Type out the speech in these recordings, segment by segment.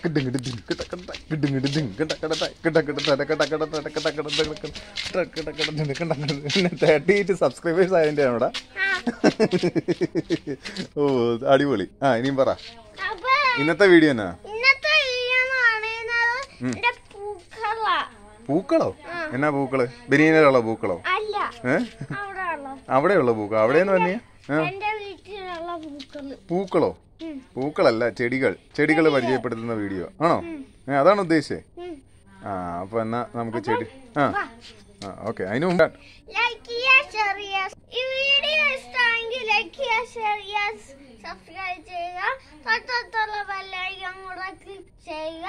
കിടുങ്ങിട് ദിങ് കിടക്കട കിടുങ്ങിട് ദിങ് കിടക്കട കിടക്കട കിടക്കട കിടക്കട കിടക്കട തേർട്ടി എയ്റ്റ് സബ്സ്ക്രൈബേഴ്സ് ആയതിൻ്റെ ആണോടാ ഓ അടിപൊളി ആ ഇനിയും പറ അപ്പൊ ഇന്നത്തെ വീഡിയോ എന്നാ ഇന്നത്തെ വീഡിയോ എന്ന് പറയുന്നത് എന്റെ പൂക്കളാ പൂക്കളോ എന്നാ പൂക്കള് ബിരിയാണിയിലുള്ള പൂക്കളോ അല്ല ഏ അവിടെ ഉള്ള അവിടെയുള്ള പൂക്കൾ അവിടെയെന്ന് പറഞ്ഞേ എന്റെ വീട്ടിലുള്ള പൂക്കള് പൂക്കളോ ഉം. പൂക്കളല്ല ചെടികൾ ചെടികൾ പരിചയപ്പെടുത്തുന്ന വീഡിയോ ആണോ ഏ അതാണ് ഉദ്ദേശിച്ചേ ഉം. ആ അപ്പൊ എന്നാ നമുക്ക് ചെടി ആ ആ ഓക്കെ അതിന് മുമ്പ് ലൈക്ക് ചെയ്യുക ഷെയർ ചെയ്യുക ഈ വീഡിയോ ഇഷ്ടമെങ്കിൽ ലൈക്ക് ചെയ്യുക ഷെയർ ചെയ്യുക സബ്സ്ക്രൈബ് ചെയ്യുക തൊട്ടടുത്തുള്ള ബെല്ലൈക്കൺ കൂടെ ക്ലിക്ക് ചെയ്യുക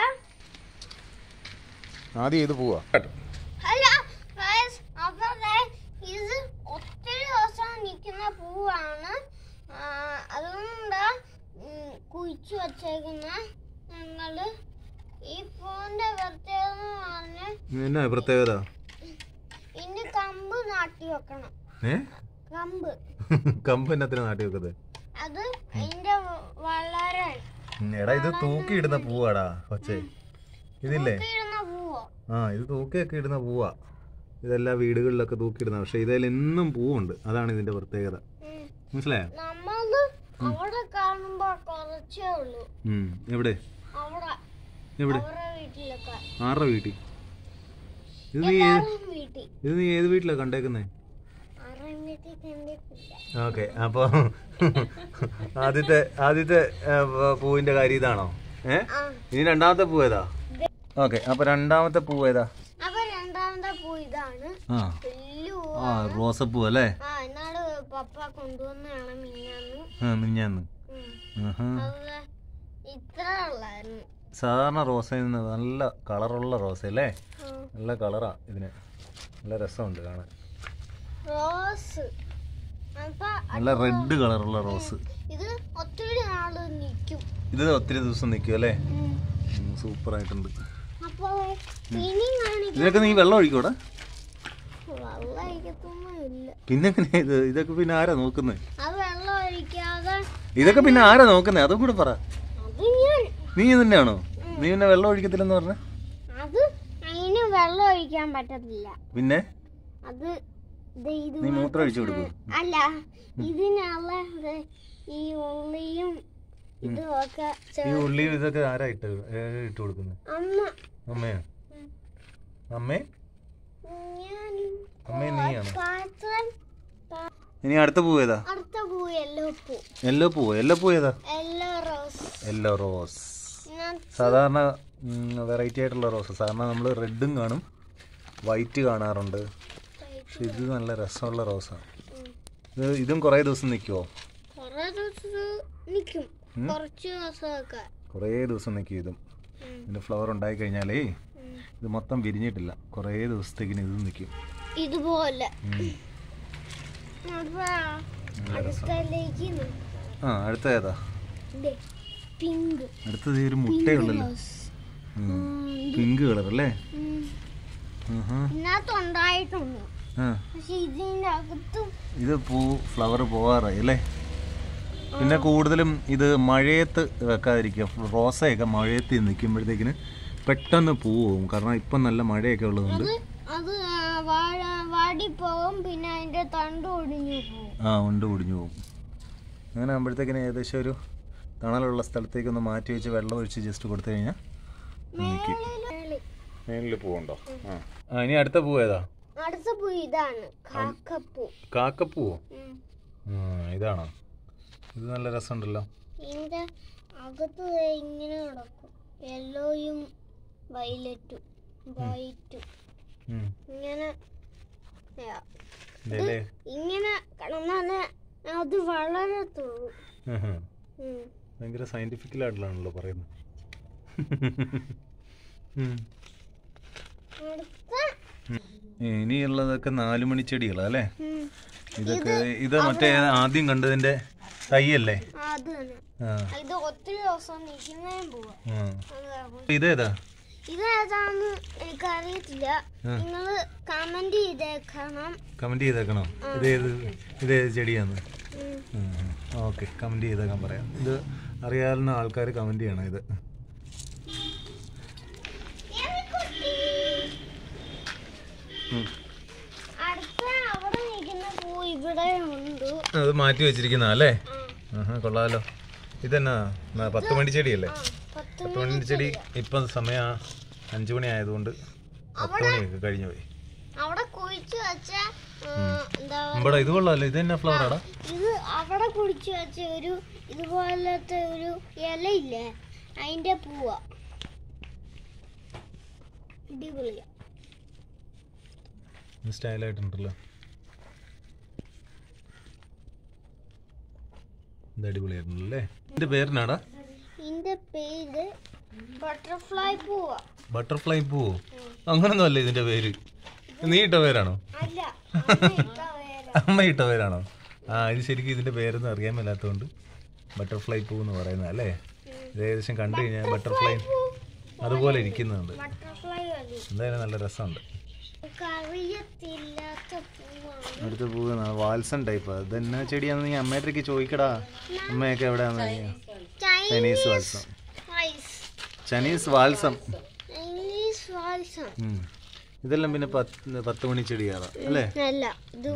ആദ്യം ഇത് പോവാ ഹലോ ഗൈസ് അപ്പോൾ ദേ ഇത് ഒത്തിരി ദിവസം നിൽക്കുന്ന പൂവാണ് ആ, അതുകൊണ്ട് ഉം, കുഴിച്ചു വച്ചേക്കുന്ന ഞങ്ങള് ഈ പൂവിന്റെ പ്രത്യേകത എന്ന് പറഞ്ഞാൽ എന്നാ പ്രത്യേകത ഇതിന്റെ കമ്പ് നാട്ടി വെക്കണം ഏ കമ്പ് കമ്പ് എന്നത്തിന് നാട്ടി വെക്കുന്നത് അത് അതിന്റെ വളരെ എടാ ഇത് തൂക്കി ഇടുന്ന പൂവാടാ കൊച്ചേ ഇതില്ലേ ഇടുന്ന പൂവോ ആ ഇത് തൂക്കിയൊക്കെ ഇടുന്ന പൂവാ ഇതെല്ലാ വീടുകളിലൊക്കെ തൂക്കിയിടുന്ന പക്ഷെ ഇതിൽ എന്നും പൂവുണ്ട് അതാണ് ഇതിന്റെ പ്രത്യേകത ഉം. മനസ്സിലായോ നമ്മള് അവിടെ കാണുമ്പോ കുറച്ചേ ഉള്ളൂ ഉം. എവിടെ അവിടെ എവിടെ അവരുടെ വീട്ടിലൊക്കെ ആരുടെ വീട്ടിൽ ഇത് നീ ഏത് എല്ലാവരും വീട്ടിൽ ഇത് നീ ഏത് വീട്ടിലാ കണ്ടേക്കുന്നേ ആരുടെയും വീട്ടിൽ കണ്ടിട്ടില്ല ഓക്കെ അപ്പൊ ആദ്യത്തെ ആദ്യത്തെ ആ, പ- പൂവിന്റെ കാര്യം ഇതാണോ ഏ ആ ഇനി രണ്ടാമത്തെ പൂ ഏതാ ഓക്കെ അപ്പൊ രണ്ടാമത്തെ പൂ ഏതാ അപ്പൊ രണ്ടാമത്തെ പൂ ഇതാണ് ആ വലിയ പൂ ആ റോസപ്പൂ അല്ലേ ആ എന്നാട് പപ്പ കൊണ്ടുവന്നാണ് മിന്നാന്ന് ആ മിഞ്ഞാന്ന് ഉം. ആഹാ. അത് ഇത്ര ഉള്ളായിരുന്നു സാധാരണ റോസയിൽ നിന്ന് നല്ല കളറുള്ള റോസ അല്ലേ ആ. നല്ല കളറാ ഇതിന് നല്ല രസമുണ്ട് കാണാൻ റോസ് അപ്പൊ നല്ല റെഡ് കളറുള്ള റോസ് ഇത് ഒത്തിരി നാള് നിൽക്കും ഇത് ഒത്തിരി ദിവസം നിൽക്കും അല്ലേ ഉം. സൂപ്പർ ആയിട്ടുണ്ട് അപ്പൊ ഇനി കാണിക്കാൻ ഇതിനൊക്കെ നീ വെള്ളം ഒഴിക്കൂടാ വെള്ളം ഒഴിക്കത്തൊന്നുമില്ല പിന്നെ എങ്ങനെ ഇത് ഇതൊക്കെ പിന്നെ ആരാ നോക്കുന്നത് അത് വെള്ളം ഒഴിക്കാതെ ഇതൊക്കെ പിന്നെ ആരാ നോക്കുന്നത് അതും കൂടെ പറ അത് ഞാൻ നീ തന്നെയാണോ നീ പിന്നെ വെള്ളം ഒഴിക്കത്തില്ലെന്ന് പറഞ്ഞ അത് അതിന് വെള്ളം ഒഴിക്കാൻ പറ്റത്തില്ല പിന്നെ അത് ദേ ഇത് നീ മൂത്രം ഒഴിച്ചു കൊടുക്കും അല്ല ഇതിനുള്ള ദേ ഈ ഉള്ളിയും ഇതും ഒക്കെ ചെ- ഈ ഉള്ളി ഇതൊക്കെ ആരാ ഇട്ട് ഏ, ഇട്ട് കൊടുക്കുന്നത് അമ്മ അമ്മയോ അമ്മേ ഞാനും അമ്മേ നീയാണോ പാത്രം ഇനി അടുത്ത പൂ ഏതാ അടുത്ത പൂ യെല്ലോ പൂ എല്ലോ പൂ എല്ലോ പൂ ഏതാ യെല്ലോ റോസ് എല്ലോ റോസ് ഞാൻ സാധാരണ വെറൈറ്റി ആയിട്ടുള്ള റോസ് സാധാരണ നമ്മൾ റെഡും കാണും വൈറ്റ് കാണാറുണ്ട് പക്ഷെ ഇത് നല്ല രസമുള്ള റോസാണ് ഇത് ഇതും കുറേ ദിവസം നിൽക്കുമോ കൊറേ ദിവസം നിൽക്കും കുറച്ച് ദിവസമൊക്കെ കുറേ ദിവസം നിൽക്കും ഇതും ഉം. ഇതിൻ്റെ ഫ്ലവർ ഉണ്ടായി കഴിഞ്ഞാലേ ഉം. ഇത് മൊത്തം വിരിഞ്ഞിട്ടില്ല കുറേ ദിവസത്തേക്കിന് ഇത് നിൽക്കും ഇതുപോലെ ഉം. അപ്പൊ അടുത്തലേക്ക് ആ അടുത്ത ഏതാ പിങ്ക് അടുത്തത് ഈ ഒരു മുട്ടയുള്ളല്ലോ പിങ്ക് കളർ അല്ലേ ആഹാ. ഇതിനകത്ത് ഉണ്ടായിട്ടുണ്ട് ആ പക്ഷെ ഇതിന്റെ അകത്തും ഇത് പൂ ഫ്ലവർ പോവാറായി അല്ലേ പിന്നെ കൂടുതലും ഇത് മഴയത്ത് വെക്കാതിരിക്കുക റോസയൊക്കെ മഴയത്ത് നിൽക്കുമ്പോഴത്തേക്കിന് പെട്ടെന്ന് പൂ പോകും കാരണം ഇപ്പം നല്ല മഴയൊക്കെ ഉള്ളതുകൊണ്ട് അത് ആ, വാഴ വാടിപ്പോകും പിന്നെ അതിന്റെ തണ്ട് ഒടിഞ്ഞു പോകും ആ ഉണ്ട് ഒടിഞ്ഞു പോകും അങ്ങനെ ആകുമ്പോഴത്തേക്കിന് ഏകദേശം ഒരു തണലുള്ള സ്ഥലത്തേക്ക് ഒന്ന് മാറ്റി വെച്ച് വെള്ളം ഒഴിച്ച് ജസ്റ്റ് കൊടുത്തു കഴിഞ്ഞാൽ നിൽക്കും മേളില്. മേലിൽ പൂവുണ്ടോ ആ ആ ഇനി അടുത്ത പൂ ഏതാ അടുത്ത പൂ ഇതാണ് കാക്കപ്പൂ കാക്കപ്പൂവോ ഉം. ആ ഇതാണോ ഇത് നല്ല രസമുണ്ടല്ലോ ഇതിന്റെ അകത്ത് ദേ ഇങ്ങനെ കിടക്കും യെല്ലോയും വയലറ്റും വൈറ്റും ഉം. ഇങ്ങനെ ആ, ഇതല്ലേ ഇങ്ങനെ കിടന്നാല് അത് വളരത്തുള്ളൂ ആഹാ. ഉം. ഭയങ്കര സയന്റിഫിക്കലായിട്ടുള്ളതാണല്ലോ പറയുന്നത് ഉം. അടുത്ത ഇനിയുള്ളതൊക്കെ നാലുമണി ചെടികളാ അല്ലേ ഉം. ഇതൊക്കെ ഇത് മറ്റേ ആദ്യം കണ്ടതിന്റെ തൈയല്ലേ അത് തന്നെ ആ ഇത് ഒത്തിരി ദിവസം നിൽക്കുന്നതും പോവാ ആ. അത് കാരണം. ഇതേതാ ഇത് ഏതാന്ന് എനിക്കറിയത്തില്ല നിങ്ങള് കമന്റ് ചെയ്തേക്കണം കമന്റ് ചെയ്തേക്കണോ ഇതേത് ഇതേത് ചെടിയാന്ന് ഉം. ഓക്കെ കമന്റ് ചെയ്തേക്കാൻ പറയാം ഇത് അറിയാവുന്ന ആൾക്കാർ കമന്റ് ചെയ്യണം ഇത് ഉം. അടുത്ത അവിടെ നിൽക്കുന്ന പൂ ഇവിടെ ഉണ്ട് അത് മാറ്റി വെച്ചിരിക്കുന്ന അല്ലേ ആ, ആഹാ കൊള്ളാലോ ഇതെന്നാ ന- പത്ത് മണി ചെടിയല്ലേ ആ, പത്ത് പത്ത് മണി ചെടി ഇപ്പം സമയം അഞ്ചു മണി ആയതുകൊണ്ട് പത്ത് മണിയൊക്കെ കഴിഞ്ഞു പോയി അവിടെ കുഴിച്ചു വെച്ച ആ, എന്താ ഇവിടെ ഇത് കൊള്ളാലോ ഇത് തന്നെ ഫ്ലവറാടാ ഇത് അവിടെ കുഴിച്ചു വെച്ച ഒരു ഇതുപോലത്തെ ഒരു ഇലയില്ലേ അതിന്റെ പൂവാ അടിപൊളിയാ സ്റ്റൈലായിട്ടുണ്ടല്ലോ ഇത് അടിപൊളിയായിട്ടുണ്ടല്ലേ ഇതിന്റെ പേരിനാടാ ഇതിന്റെ പേര് ബട്ടർഫ്ലൈ പൂവാ ബട്ടർഫ്ലൈ പൂവോ അങ്ങനൊന്നും അല്ല ഇതിന്റെ പേര് നീ ഇട്ട പേരാണോ അല്ല അമ്മ ഇട്ട പേരാ. അമ്മ ഇട്ട പേരാണോ ആ ഇത് ശരിക്കും ഇതിന്റെ പേരൊന്നും അറിയാൻ മേലാത്തതുകൊണ്ട് ബട്ടർഫ്ലൈ പൂ എന്ന് പറയുന്നത് അല്ലേ ഇത് ഏകദേശം കണ്ടു കഴിഞ്ഞാൽ ബട്ടർഫ്ലൈ അതുപോലെ ഇരിക്കുന്നുണ്ട് ബട്ടർഫ്ലൈ മതി എന്തായാലും നല്ല രസമുണ്ട് കറിയത്തില്ലാത്ത പൂവാണ് അടുത്ത പൂവ് വാൽസൺ ടൈപ്പ് അതെന്നാ ചെടിയാന്ന് നീ അമ്മയുടെ ചോദിക്കടാ അമ്മയൊക്കെ എവിടെയാന്ന് Chinese balsam Chinese Chinese balsam Chinese balsam ഉം. ഇതെല്ലാം പിന്നെ പത്ത് പത്ത് മണി ചെടിയാണ് അല്ലേ അല്ല ഇത്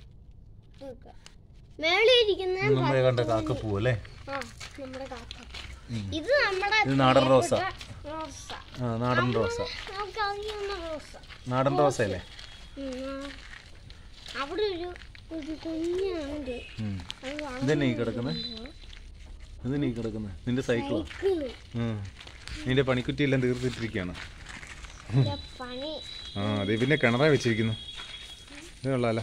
മേളിരിക്കുന്ന നമ്മൾ കണ്ട കാക്കപ്പൂ അല്ലേ ആ നമ്മുടെ കാക്ക ഇത് നമ്മുടെ ഇത് നാടൻ റോസ റോസ ആ നാടൻ റോസ നമുക്ക് അറിയുന്ന റോസ നാടൻ റോസ അല്ലേ ഉം, ആ. അവിടെ ഒരു ഒരു കുഞ്ഞുണ്ട് ഉം. അത് ഇതന്നെ ഈ കിടക്കുന്നത് ഇതന്നെ ഈ കിടക്കുന്നത് നിന്റെ സൈക്കിളോ വളർത്തുന്നു. നിന്റെ പണിക്കുറ്റിയെല്ലാം തീർത്തിട്ടിരിക്കുകയാണ് ഇതിന്റെ പണി ആ അതെ പിന്നെ കിണറായി വെച്ചിരിക്കുന്നു ഇത് കൊള്ളാലോ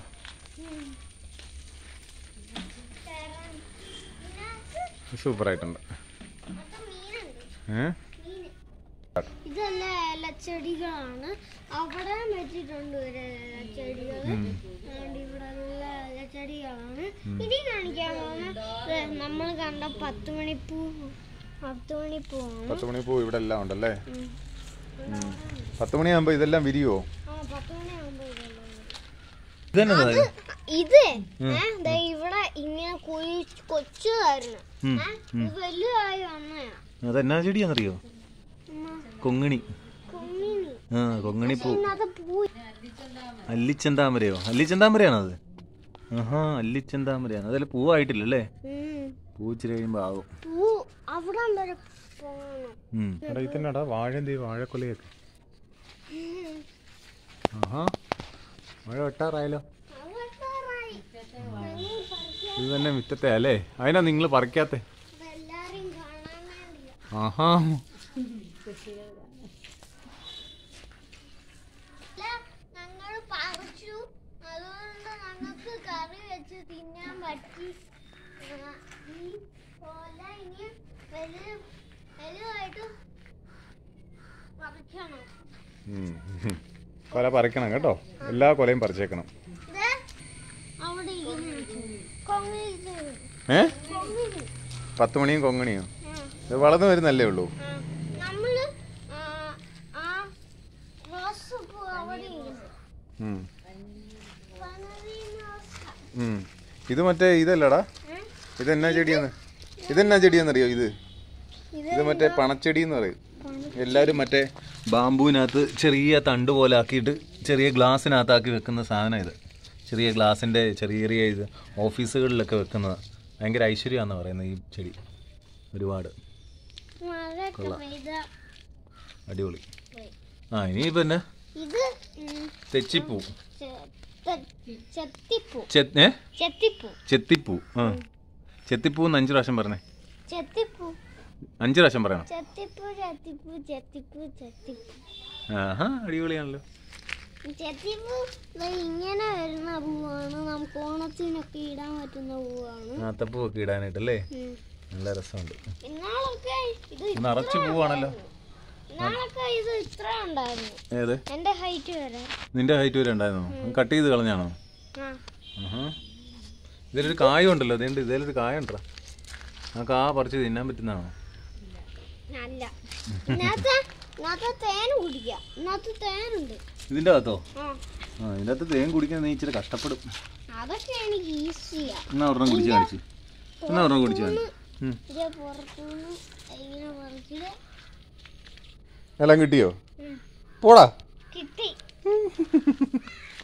സൂപ്പറായിട്ടുണ്ട് മൊത്തം മീനുണ്ട് ഏ മീന് ഇതെല്ലാം ഇലച്ചെടികളാണ് അവിടെ വെച്ചിട്ടുണ്ട് ഒരു ഇലച്ചെടികൾ ഇവിടെ ഉള്ള ഇലച്ചെടികളാണ് ഇനി കാണിക്കാൻ പോകുന്ന നമ്മൾ കണ്ട പത്ത് മണിപ്പൂ പത്ത് മണിപ്പൂവാണ് പത്ത് മണി പൂ ഇവിടെ എല്ലാം ഉണ്ടല്ലേ ഉം. പത്ത് മണിയാകുമ്പോൾ ഇതെല്ലാം വിരിയുവോ ആ പത്ത് മണിയാകുമ്പോ ഇതെല്ലാം വരും. ഇതെന്നതാ ഇത് ഏ, ദേ ഇവിടെ ഇങ്ങനെ കുഴി കൊച്ചുതായിരുന്നു ഉം, ഏ, ഇത് വലുതായി വന്നയാ അതെന്നാ ചെടിയാണെന്നറിയോ കൊങ്ങിണി കുഞ്ഞിനി ആ കൊങ്ങിണി പൂ ഇതിനകത്ത് പൂ അല്ലിച്ചെന്താമരയോ അല്ലിച്ചെന്താമരയാണോ അത് ആഹാ അല്ലിച്ചെന്താമരയാണ് അതിൽ പൂവായിട്ടില്ലല്ലേ ഉം. പൂ ഇച്ചിരി കഴിയുമ്പോൾ ആവും പൂ അവിടെ വരെ പോകണം എടാ ഇത് തന്നെടാ വാഴ എന്ത് വാഴക്കൊലയൊക്കെ ആഹാ മഴ വെട്ടാറായല്ലോ അത് വെട്ടാറായി. ഞങ്ങൾ പറിക്കാൻ ഇത് തന്നെ മിറ്റത്തെ അല്ലേ അതിനാ നിങ്ങൾ പറിക്കാത്തെ അതെല്ലാരെയും കാണാൻ വേണ്ടിയാ. ആഹാ അല്ല, ഞങ്ങള് പറിച്ചു അതുകൊണ്ട് ഞങ്ങൾക്ക് കറി വെച്ച് തിന്നാൻ പറ്റി ആ, ഈ കൊല ഇനി വലു വലുതായിട്ട് പറിക്കണം ഉം. കൊല പറിക്കണം കേട്ടോ എല്ലാ കൊലയും പറിച്ചേക്കണം ഇത് അവിടെ ഇരിക്കുന്നു. കൊങ്ങിരിക്കുന്നു. ഏ കൊങ്ങിരി. പത്ത് മണിയും കൊങ്ങണിയോ ആ, ഇത് വളർന്നു വരുന്നല്ലേ ഉള്ളൂ ആ. നമ്മള് ആ, ആ റോസപ്പൂ അവിടെ ഇരിക്കുന്നു. ഉം. പനവീന റോസ. ഉം. ഇത് മറ്റേ ഇതല്ലടാ ഏ? ഇതെന്നാ ചെടിയാന്ന് ഇതെന്നാ ചെടിയാന്നറിയോ ഇത് ഇത് ഇത് മറ്റേ പണച്ചെടി എന്ന് പറയും എല്ലാവരും മറ്റേ ബാമ്പുവിനകത്ത് ചെറിയ തണ്ട് പോലെ ആക്കിയിട്ട് ചെറിയ ഗ്ലാസ്സിനകത്താക്കി വെക്കുന്ന സാധനം ഇത് ചെറിയ ഗ്ലാസിൻ്റെ ചെറിയ ചെറിയ ഇത് ഓഫീസുകളിലൊക്കെ വെക്കുന്നത് ഭയങ്കര ഐശ്വര്യമാണെന്ന് പറയുന്നത് ഈ ചെടി ഒരുപാട് മഴയൊക്കെ പെയ്ത അടിപൊളി പോയി. ആ ഇനി പിന്നെ ഇത് ഉം, തെച്ചിപ്പൂ ചെ- തെ- ചെത്തിപ്പൂ ചെ- ഏ ചെത്തിപ്പൂ ചെത്തിപ്പൂ ആ ചെത്തിപ്പൂ എന്ന് അഞ്ച് പ്രാവശ്യം പറഞ്ഞേ ചെത്തിപ്പൂ അഞ്ച് പ്രാവശ്യം പറയണം ചെത്തിപ്പൂ ചെത്തിപ്പൂ ചെത്തിപ്പൂ ചെത്തിപ്പൂ ആഹാ അടിപൊളിയാണല്ലോ ചെത്തിപ്പൂ ദേ ഇങ്ങനെ വരുന്ന പൂവാണ് നമുക്ക് ഓണത്തിനൊക്കെ ഇടാൻ പറ്റുന്ന പൂവാണ് ആത്തപ്പൂ ഒക്കെ ഇടാനായിട്ടല്ലേ ഉം. നല്ല രസമുണ്ട് ഇന്നാളൊക്കെ ഇത് നിറച്ച് പൂവാണല്ലോ ഇന്നാളൊക്കെ ഇത് ഇത്ര ഉണ്ടായിരുന്നു ഏത് എന്റെ ഹൈറ്റ് വരെ നിന്റെ ഹൈറ്റ് വരെ ഉണ്ടായിരുന്നോ കട്ട് ചെയ്ത് കളഞ്ഞാണോ ആ ആഹാ. ഇതിലൊരു കായം ഉണ്ടല്ലോ അതേണ്ട് ഇതിലൊരു കായം ഉണ്ടോ ആ കാ പറിച്ച് തിന്നാൻ പറ്റുന്നതാണോ അല്ല ഇന്നത്തെ ഇന്നത്തെ തേൻ കുടിക്കാം ഇന്നത്തെ തേനുണ്ട് ഇതിൻ്റെ അകത്തോ ആ ആ ഇതിൻ്റെ അകത്ത് തേൻ കുടിക്കാൻ നീ ഇച്ചിരി കഷ്ടപ്പെടും അതൊക്കെ എനിക്ക് ഈസിയാ എന്നാ ഒരെണ്ണം കുടിച്ച് കാണിച്ച് എന്നാ ഒരെണ്ണം കുടിച്ച് കാണിച്ച് ഉം. ഇത് പുറത്തുനിന്ന് ഇങ്ങനെ പറിച്ചിട്ട് എല്ലാം കിട്ടിയോ ഉം. പോടാ കിട്ടി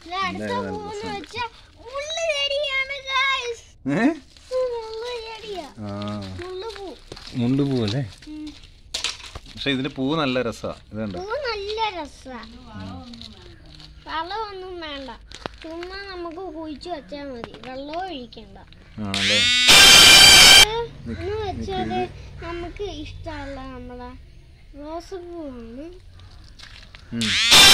ഇത് അടുത്ത പൂന്ന് വെച്ച മുള്ളു ചെടിയാണ് guys. ഏ മുള്ളു ചെടിയാ ആ മുള്ളു പൂ മുണ്ടുപൂ അല്ലേ ഉം. പക്ഷെ ഇതിന്റെ പൂ നല്ല രസമാണ് ഇതുണ്ട് പൂ നല്ല രസാ വളമൊന്നും വേണ്ട ചുമ്മാ നമുക്ക് കുഴിച്ചു വെച്ചാൽ മതി വെള്ളവും ഒഴിക്കണ്ട ആണല്ലേ എന്ന് വെച്ചാല് നമുക്ക് ഇഷ്ടമല്ല നമ്മളെ റോസപ്പൂവാണ് ഉം.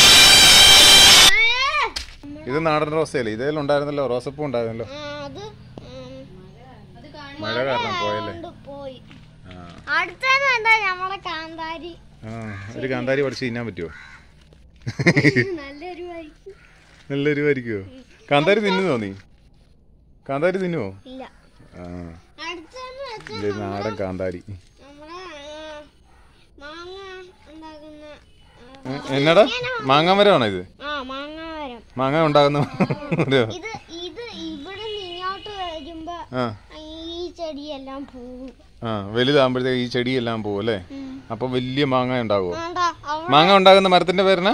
ഇത് നാടൻ റോസയല്ലേ ഇതേലും ഉണ്ടായിരുന്നല്ലോ റോസപ്പൂ ഉണ്ടായിരുന്നല്ലോ ആ, അത് ഉം, മഴ കാരണം പോയല്ലേ കൊണ്ട് പോയി ആ അടുത്തത് എന്താ നമ്മളെ കാന്താരി ആ ഒരു കാന്താരി പഠിച്ച് തിന്നാൻ പറ്റുമോ നല്ലൊരു വഴിക്ക് നല്ലൊരു ആയിരിക്കുമോ കാന്താരി തിന്നുന്നോ നീ കാന്താരി തിന്നുവോ ഇല്ല ആ അടുത്തെന്ന് വെച്ചാൽ ഇത് നാടൻ കാന്താരി നമ്മളെ ആ, മാങ്ങ ഉണ്ടാക്കുന്ന ആ, ഏ, എന്നടാ മാങ്ങാമരമാണോ ഇത് ആ മാങ്ങ മരം മാങ്ങ ഉണ്ടാകുന്ന ഒരു- ഇത് ഇത് ഇവിടെ ഇങ്ങോട്ട് വരുമ്പോ ആ ഈ ചെടിയെല്ലാം പോകും ആ വലുതാകുമ്പോഴത്തേക്ക് ഈ ചെടിയെല്ലാം പോകും അല്ലേ അപ്പൊ വലിയ മാങ്ങ ഉണ്ടാകുമോ വേണ്ട അവിടെ മാങ്ങ ഉണ്ടാകുന്ന മരത്തിന്റെ പേരെന്നാ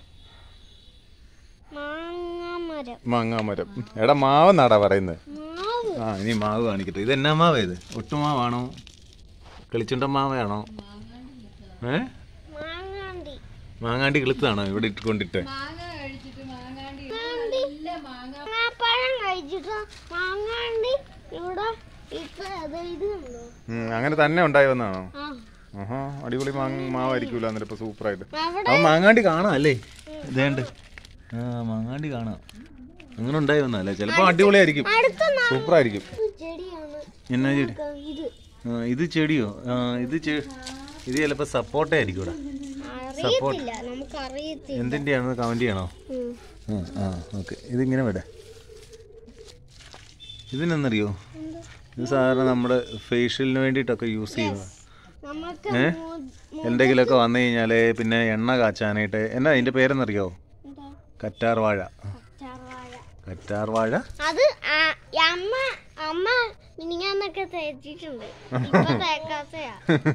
മാങ്ങ മരം മാങ്ങാമരം എടാ മാവെന്നാടാ പറയുന്നത് മാവ് ആ ഇനി മാവ് കാണിക്കട്ടെ ഇത് എന്നാ മാവ ഇത് ഒട്ടുമാവാണോ കിളിച്ചുണ്ട മാവയാണോ ഏ മാങ്ങാണ്ടി മാങ്ങാണ്ടി കിളുത്താണോ ഇവിടെ ഇട്ട് കൊണ്ടിട്ട് മാങ്ങാപ്പഴം കഴിച്ചിട്ട് മാങ്ങാണ്ടി ഇവിടെ ഇപ്പൊ അത് ഇത് കണ്ടോ ഉം, അങ്ങനെ തന്നെ ഉണ്ടായി വന്നാണോ ആ ആഹാ അടിപൊളി മാങ്ങ മാവായിരിക്കൂല എന്നിട്ട് ഇപ്പൊ സൂപ്പറായിട്ട് അവിടെ അവൻ മാങ്ങാണ്ടി കാണാം അല്ലേ ഇതേണ്ട് ആ മാങ്ങാണ്ടി കാണാം അങ്ങനെ ഉണ്ടായി വന്നല്ലേ ചിലപ്പോ അടിപൊളിയായിരിക്കും അടുത്ത സൂപ്പറായിരിക്കും ചെടിയാണ് എന്നാ ചെടി ഇത് ആ, ഇത് ചെടിയോ ആ, ഇത് ചെ- ഇത് ചിലപ്പോ സപ്പോർട്ട ആയിരിക്കും ഇവിടെ അറിയത്തില്ല നമുക്ക് അറിയത്തില്ല എന്തിന്റെയാണെന്ന് കമന്റ് ചെയ്യണോ ഉം. ആ ആ ഓക്കെ ഇതിങ്ങനെ വിട ഇതിനെന്നറിയോ ഇത് സാധാരണ നമ്മുടെ ഫേഷ്യലിന് വേണ്ടിയിട്ടൊക്കെ യൂസ് ചെയ്യുന്നത് നമുക്ക് ഏ? മു- എന്തെങ്കിലുമൊക്കെ വന്നു കഴിഞ്ഞാൽ പിന്നെ എണ്ണ കാച്ചാനായിട്ട് എന്നാ ഇതിന്റെ പേരെന്നറിയോ എന്താ കറ്റാർ വാഴ ചറവാഴ കറ്റാർ വാഴ അത് ആ- അമ്മ അമ്മ മിനിങ്ങാന്നൊക്കെ തേച്ചിട്ടുണ്ട് ഇപ്പൊ തേക്കാത്തയാ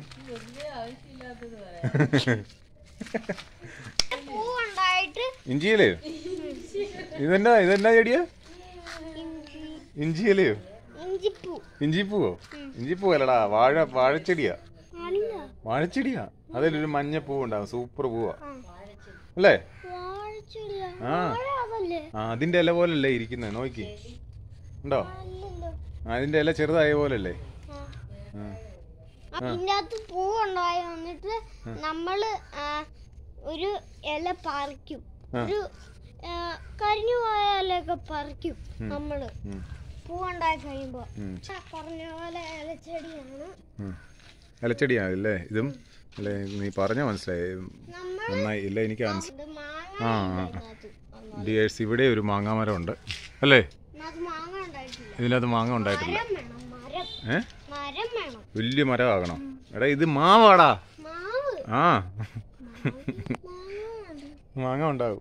പൂ ഉണ്ടായിട്ട് ഇഞ്ചിയിലയോ ഇതെന്നാ ഇതെന്നാ ചെടിയാ ഇഞ്ചി ഇഞ്ചിയിലയോ ഇഞ്ചിപ്പൂ ഇഞ്ചിപ്പൂവോ ഇഞ്ചിപ്പൂ അല്ലടാ വാഴ വാഴച്ചെടിയാ അല്ല വാഴച്ചെടിയാ അതിലൊരു മഞ്ഞ പൂവ് ഉണ്ടാവും സൂപ്പർ പൂവാ ആ. അല്ലേ വാഴച്ചെടിയാ ആ. വാഴ അതല്ലേ ആ അതിന്റെ ഇല പോലല്ലേ ഇരിക്കുന്നത് നോക്കി ഉണ്ടോ അല്ലല്ലോ ആ, അതിന്റെ ഇല ചെറുതായ പോലല്ലേ ആ. ആ. അതിൻ്റെ അകത്ത് പൂ ഉണ്ടായി വന്നിട്ട് നമ്മള് ആ, ഒരു ഇല പറിക്കും ആ. ഒരു ആ, കരിഞ്ഞു പോയ ഇലയൊക്കെ പറിക്കും നമ്മള് ഉം, പൂ ഉണ്ടായി കഴിയുമ്പോ ഉം, ആ, പറഞ്ഞ പോലെ ഇലച്ചെടിയാണ് ഉം. ഇലച്ചെടിയാ അല്ലേ ഇതും അല്ലേ നീ പറഞ്ഞ മനസ്സിലായി നമ്മൾ നന്നായി ഇല്ല എനിക്ക് മനസ്സിലായി ഇത് മാങ്ങ ആ ആ ഉണ്ടായത്. അല്ല, ഡിയേഴ്സ് ഇവിടെ ഒരു മാങ്ങാമരം ഉണ്ട് അല്ലേ അത് മാങ്ങ ഉണ്ടായിട്ടില്ല ഇതിനകത്ത് മാങ്ങ ഉണ്ടായിട്ടില്ല മരം വേണം മരം ഏ മരം വേണം വലിയ മരമാകണം എടാ ഇത് മാവാടാ മാവ് ആ മാങ്ങ വേണം. മാങ്ങ ഉണ്ടാവും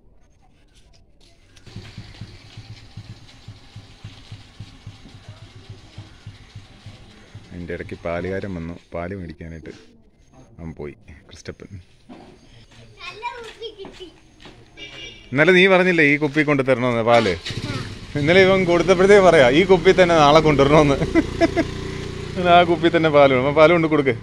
അതിൻ്റെ ഇടയ്ക്ക് പാലുകാരൻ വന്നു പാല് മേടിക്കാനായിട്ട് അവൻ പോയി ക്രിസ്റ്റപ്പൻ നല്ല രുചി കിട്ടി ഇന്നലെ നീ പറഞ്ഞില്ലേ ഈ കുപ്പി കൊണ്ട് തരണമെന്ന് പാല് ഇന്നലെ ഇവൻ കൊടുത്തപ്പോഴത്തേ പറയാ ഈ കുപ്പി തന്നെ നാളെ കൊണ്ടുവരണമെന്ന് അങ്ങനെ ആ കുപ്പി തന്നെ പാല് വേണം അപ്പൊ പാല് കൊണ്ട് കൊടുക്ക്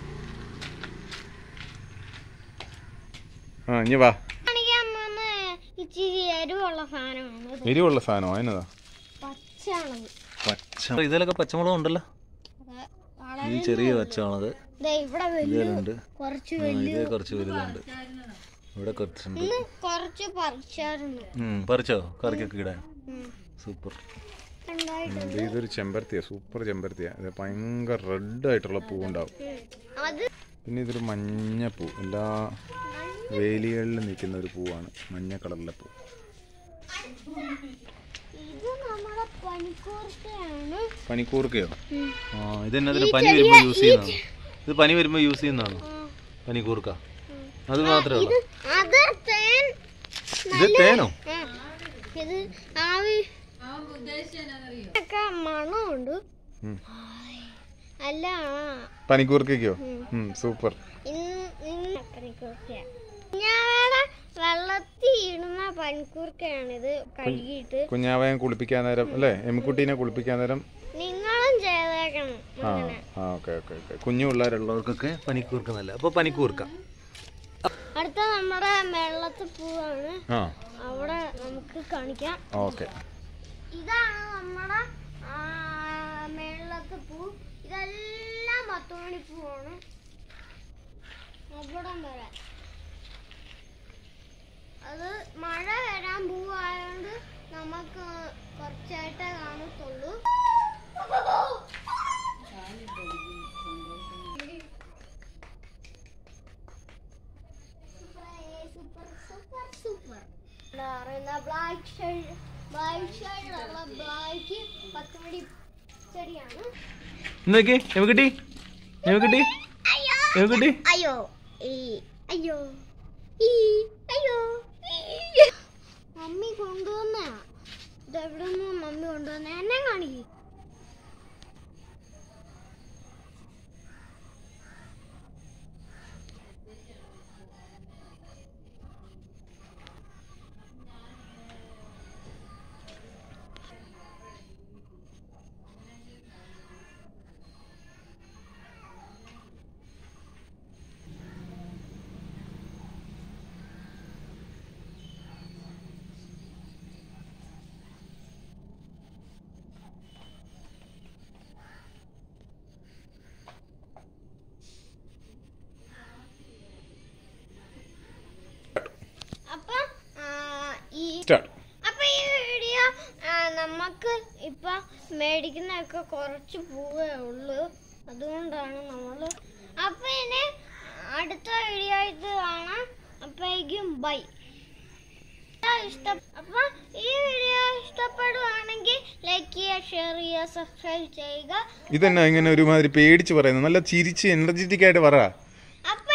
ആ ഇനി വാ കാണിക്കാൻ പോകുന്ന ഇച്ചിരി എരിവുള്ള സാധനമാണ് ഇത്. എരിവുള്ള സാധനം അതിനതാ പച്ചയാണത് പച്ച ഇതിലൊക്കെ പച്ചമുളക് ഉണ്ടല്ലോ അത് വളരെ ഈ ചെറിയ പച്ചമുളക് ദേ ഇവിടെ വലിയ ഇതിലുണ്ട് കുറച്ച് ആ, ഇത് കുറച്ച് വലുതുണ്ട് ഇവിടെ കുറച്ചുണ്ട് ഇന്ന് കുറച്ച് പറിച്ചായിരുന്നു ഉം, പറിച്ചോ കറിക്കൊക്കെ ഇടാൻ ഉം. സൂപ്പർ ഉണ്ടായിട്ട് ഇതൊരു ചെമ്പരത്തിയാ സൂപ്പർ ചെമ്പരത്തിയാ ഇത് ഭയങ്കര റെഡ് ആയിട്ടുള്ള പൂവുണ്ടാവും ഉം. അത് പിന്നെ ഇതൊരു മഞ്ഞ പൂ എല്ലാ വേലികളിൽ നിൽക്കുന്ന ഒരു പൂവാണ് മഞ്ഞ കളറിലെ പൂ ഇത് നമ്മുടെ പനിക്കൂർക്കയാണ് പനിക്കൂർക്കയോ ഉം. ആ ഇതെന്നതിന് പനി വരുമ്പോൾ യൂസ് ചെയ്യുന്നതാണ് ഇത് പനി വരുമ്പോൾ യൂസ് ചെയ്യുന്നതാണോ ആ. പനിക്കൂർക്ക അത് മാത്രമേ ഉള്ളൂ അത് തേൻ ഇത് തേനോ ആ. ഇത് ആവി ഒക്കെ മണമുണ്ട് ഉം. അല്ല പനിക്കൂർക്കയ്ക്കോ സൂപ്പർ ഇന്ന് ഇന്ന് പനിക്കൂർക്കയാ ഞാൻ വേറെ വെള്ളത്തിൽ ഇടുന്ന പനിക്കൂർക്കയാണിത് കഴുകിയിട്ട് കുഞ്ഞാവയെ കുളിപ്പിക്കാൻ നേരം അല്ലേ എമ്മിക്കുട്ടീനെ കുളിപ്പിക്കാൻ നേരം നിങ്ങളും ചെയ്തേക്കണം ആ അങ്ങനെ ആ ഓക്കെ ഓക്കെ ഓക്കെ കുഞ്ഞു പിള്ളേരുള്ളവർക്കൊക്കെ പനിക്കൂർക്ക നല്ല അപ്പോൾ പനിക്കൂർക്ക അടുത്ത നമ്മുടെ വെള്ളത്തിൽ പൂവാണ് ആ അവിടെ നമുക്ക് കാണിക്കാം ഓക്കെ ഇതാണ് നമ്മുടെ ആ, മേളത്തെ പൂ ഇതെല്ലാം പത്തുമണി പൂവാണ് അവിടം വരെ അത് മഴ വരാൻ പൂവായോണ്ട് നമുക്ക് കുറച്ചായിട്ടേ കാണത്തുള്ളൂ സൂപ്പർ സൂപ്പർ സൂപ്പർ എന്താ പറയുന്ന ബ്ലാക്ക് ഷെയ്ഡ് ബ്ലാക്ക് ഷെയ്ഡുള്ള ബ്ലാക്ക് പത്തുമണി ചെടിയാണ് എന്തൊക്കെ എമ്മിക്കുട്ടി എമ്മിക്കുട്ടി അയ്യോ എമ്മിക്കുട്ടി അയ്യോ ഈ അയ്യോ ഈ അയ്യോ ഈ. മമ്മി കൊണ്ടുവന്ന ഇതെവിടെ നിന്ന് മമ്മി കൊണ്ടുവന്ന എന്നെ കാണിക്കും അപ്പൊ ആ, ഈ സ്റ്റാർട്ട് അപ്പൊ ഈ വീഡിയോ ആ, നമുക്ക് ഇപ്പൊ മേടിക്കുന്നതൊക്കെ കുറച്ച് പൂവേ ഉള്ളൂ അതുകൊണ്ടാണ് നമ്മള് അപ്പൊ ഇനി അടുത്ത വീഡിയോ ഇത് കാണാം അപ്പോഴേക്കും ബൈ ഇഷ്ടം അപ്പൊ ഈ വീഡിയോ ഇഷ്ടപ്പെടുവാണെങ്കിൽ ലൈക്ക് ചെയ്യുക ഷെയർ ചെയ്യുക സബ്സ്ക്രൈബ് ചെയ്യുക ഇതെന്നാ ഇങ്ങനെ ഒരുമാതിരി പേടിച്ച് പറയുന്നത് നല്ല ചിരിച്ച് എനർജറ്റിക് ആയിട്ട് പറ അപ്പൊ